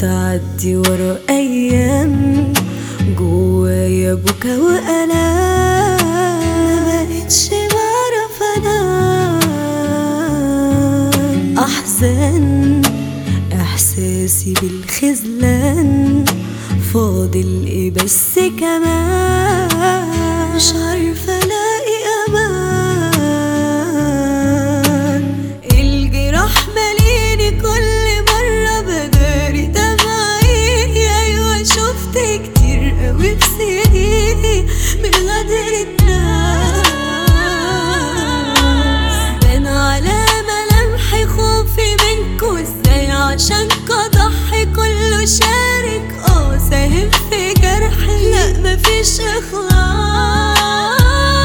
بتعدي ورا أيام جوايا بكا وألام مبقتش بعرف أنام أحزان إحساسي بالخذلان فاضل إيه بس كمان مش عارفة ألاقي أمان الجراح ماليني كل مرة بداري دمعي أيوة شفت كتير قوي في سنيني من غدر الناس بان على ملامحي خوفي منكو ازاي عشان اضحي كله شارك اه ساهم في جرحي لا مفيش اخلاص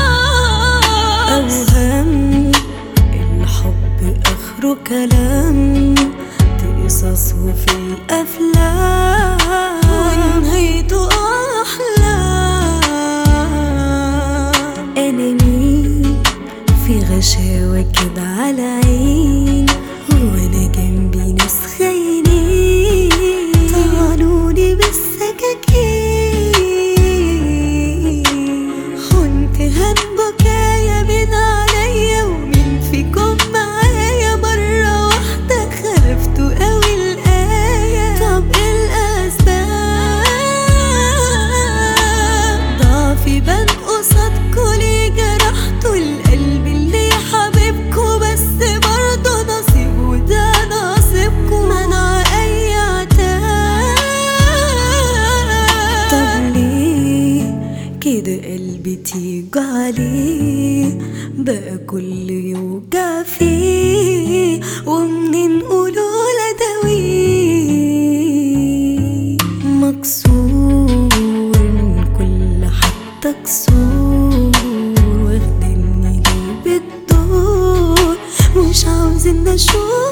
اوهام الحب اخره كلام قصص وفي الافلام ونهايته احلام اناني في غشاوة كده على عين وانا جنبي ناس خاينين طعنوني بالسكاكين خنت هم بكايا من عليا ومين فيكم معايا مرة واحدة خلفتوا قوي الآية طب إيه الأسباب ضعفي بان قصادكوا ليه جرحتوا القلب اللي حبيبكوا بس برضه نصيب وده نصيبكوا منع أي عتاب طب ليه كده قلبي تيجي عليه بقى كل يوجع فيه ومنين قولوا لداويه مكسور من كل حتى كسور واخدني ليه بالدور مش عاوزين اشوف